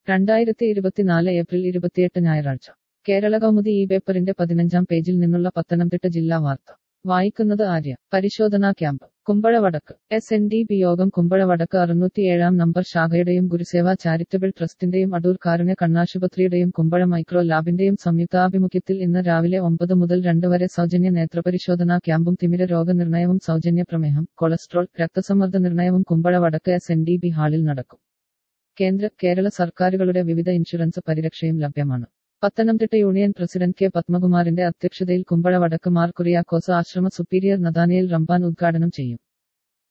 രണ്ടായിരത്തി ഇരുപത്തിനാല് ഏപ്രിൽ ഇരുപത്തിയെട്ട് ഞായറാഴ്ച കേരള കൗമുദി ഈ പേപ്പറിന്റെ പതിനഞ്ചാം പേജിൽ നിന്നുള്ള പത്തനംതിട്ട ജില്ലാ വാർത്ത വായിക്കുന്നത് ആര്യ പരിശോധനാ ക്യാമ്പ് കുമ്പഴ വടക്ക് S N D P Yogam Kumbazha വടക്ക് അറുന്നൂറ്റിയേഴാം നമ്പർ ശാഖയുടെയും ഗുരുസേവ ചാരിറ്റബിൾ ട്രസ്റ്റിന്റെയും അടൂർ കാരുണ്യ കണ്ണാശുപത്രിയുടെയും കുമ്പഴ മൈക്രോ ലാബിന്റെയും സംയുക്താഭിമുഖ്യത്തിൽ ഇന്ന് രാവിലെ ഒമ്പത് മുതൽ രണ്ട് വരെ സൗജന്യ നേത്രപരിശോധനാ ക്യാമ്പും തിമിര രോഗനിർണയവും സൗജന്യ പ്രമേഹം കൊളസ്ട്രോൾ രക്തസമ്മർദ്ദ നിർണയവും കുമ്പഴ വടക്ക് എസ് എൻ ഡി ബി ഹാളിൽ നടക്കും കേന്ദ്ര കേരള സർക്കാരുകളുടെ വിവിധ ഇൻഷുറൻസ് പരിരക്ഷയും ലഭ്യമാണ് പത്തനംതിട്ട യൂണിയൻ പ്രസിഡന്റ് കെ പത്മകുമാറിന്റെ അധ്യക്ഷതയിൽ കുമ്പഴ വടക്ക് മാർ കുറിയാക്കോസ് ആശ്രമ സുപ്പീരിയർ നദാനയിൽ റംബാൻ ഉദ്ഘാടനം ചെയ്യും